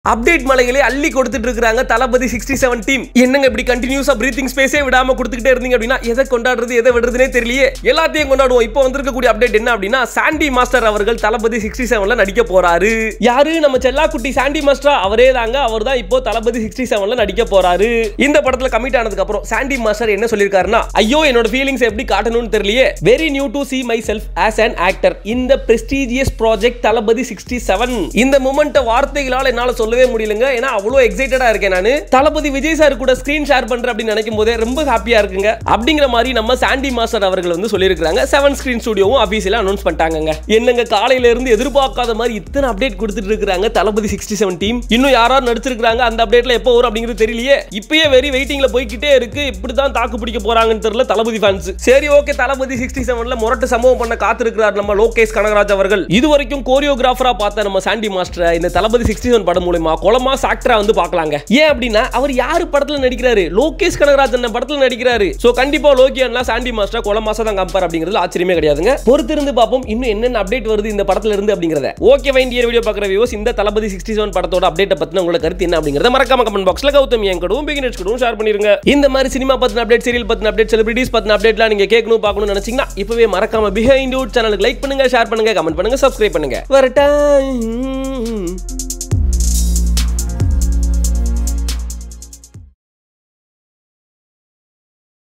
update மலைகளை அள்ளி கொடுத்துட்டு இருக்காங்க தளபதி சிக்ஸ்டி செவன் டீம் என்னங்க இப்படி கண்டினியூஸா பிரீத்திங் ஸ்பேஸே விடாம கொடுத்துக்கிட்டே இருந்தீங்க அப்படின்னா எதை கொண்டாடுறது எதை விடுறதுனே தெரியலையே எல்லாத்தையும் கொண்டாடுவோம் இப்போ வந்திருக்கக்கூடிய அப்டேட் என்ன அப்படின்னா சாண்டி மாஸ்டர் அவர்கள் தளபதி சிக்ஸ்டி செவன்ல நடிக்க போறாரு யாரு நம்ம செல்லாக்குட்டி சாண்டி மாஸ்டர் அவரே தாங்க அவர் தான் இப்போ தளபதி சிக்ஸ்டி செவன்ல நடிக்க போறாரு இந்த படத்துல கமிட் ஆனதுக்கு அப்புறம் சாண்டி மாஸ்டர் என்ன சொல்லியிருக்காருன்னா ஐயோ என்னோட ஃபீலிங்ஸ் எப்படி காட்டணும்னு தெரியலையே very new to see myself as an actor in the prestigious project Thalapathy sixty seven இந்த மூமெண்ட்டை வார்த்தைகளால் என்னால சொல்லவே முடியலங்க ஏன்னா அவ்வளோ எக்ஸைட்டடா இருக்கேன் நான் தளபதி விஜய் சார் கூட ஸ்கிரீன் ஷேர் பண்றேன் அப்படின்னு நினைக்கும் போதே ரொம்ப ஹாப்பியா இருக்குங்க அப்படிங்கிற மாதிரி நம்ம சாண்டி மாஸ்டர் அவர்கள் வந்து சொல்லியிருக்காங்க செவன் ஸ்கிரீன் ஸ்டுடியோவும் அபிஷியலா அனௌன்ஸ் பண்ணிட்டாங்க என்னங்க காலையில இருந்து எதிர்பார்க்காத மாதிரி இத்தனை அப்டேட் கொடுத்துட்டு இருக்காங்க தளபதி சிக்ஸ்டி செவன் டீம் இன்னும் யாராவது நடிச்சிருக்காங்க அந்த அப்டேட்ல எப்போ வரும் அப்படிங்கிறது தெரியலையே இப்பயே வெரி வெயிட்டிங்ல போய்கிட்டே இருக்கு இப்படி தான் தாக்கு பிடிக்க போறாங்கன்னு தெரியல தளபதி ஃபேன்ஸ் சரி ஓகே தளபதி சிக்ஸ்டி செவன்ல முரட்டு சம்பவம் பண்ண காத்திருக்கிறார் நம்ம லோகேஷ் கனகராஜ் அவர்கள் இது வரைக்கும் கோரியோகிராஃபரா பார்த்த நம்ம சாண்டி மாஸ்டர் இந்த தளபதி சிக்ஸ்டி செவன் படம் மூலமா குளமா ஆக்டரா வந்து பார்க்கலாங்க ஏன் அப்படின்னா அவர் யாரு படத்துல நடிக்கிறாரு லோகேஷ் கனகராஜன் படத்துல நடிக்கிறாரு சோ கண்டிப்பா லோகியன்லாம் சாண்டி மாஸ்டர் குளமாசா தான் கம்பேர் அப்படிங்கிறது ஆச்சரியமே கிடையாதுங்க பொறுத்திருந்து பார்ப்போம் இன்னும் என்னென்ன அப்டேட் வருது இந்த படத்துல இருந்து அப்படிங்கறத ஓகே வைண்டியர் வீடியோ பார்க்குற வியூஸ் இந்த தளபதி சிக்ஸ்டி செவன் படத்தோட அப்டேட்டை பத்தின உங்களோட கருத்து என்ன அப்படிங்கறத மறக்காம கமெண்ட் பாக்ஸ்ல கௌதம் என் கூடவும் பிகினர்ஸ் கூடவும் ஷேர் பண்ணிருங்க இந்த மாதிரி சினிமா பத்தின அப்டேட் சீரியல் பத்தின அப்டேட் செலிபிரிட்டிஸ் பத்தின அப்டேட்லாம் நீங்க கேட்கணும் பார்க்கணும்னு நினைச்சீங்கன்னா இப்பவே மறக்காம பிஹைண்ட் சேனலுக்கு லைக் பண்ணுங்க ஷேர் பண்ணுங்க கமெண்ட் பண்ணுங்க சப்ஸ்கிரைப் பண்ணுங்க வரட்டா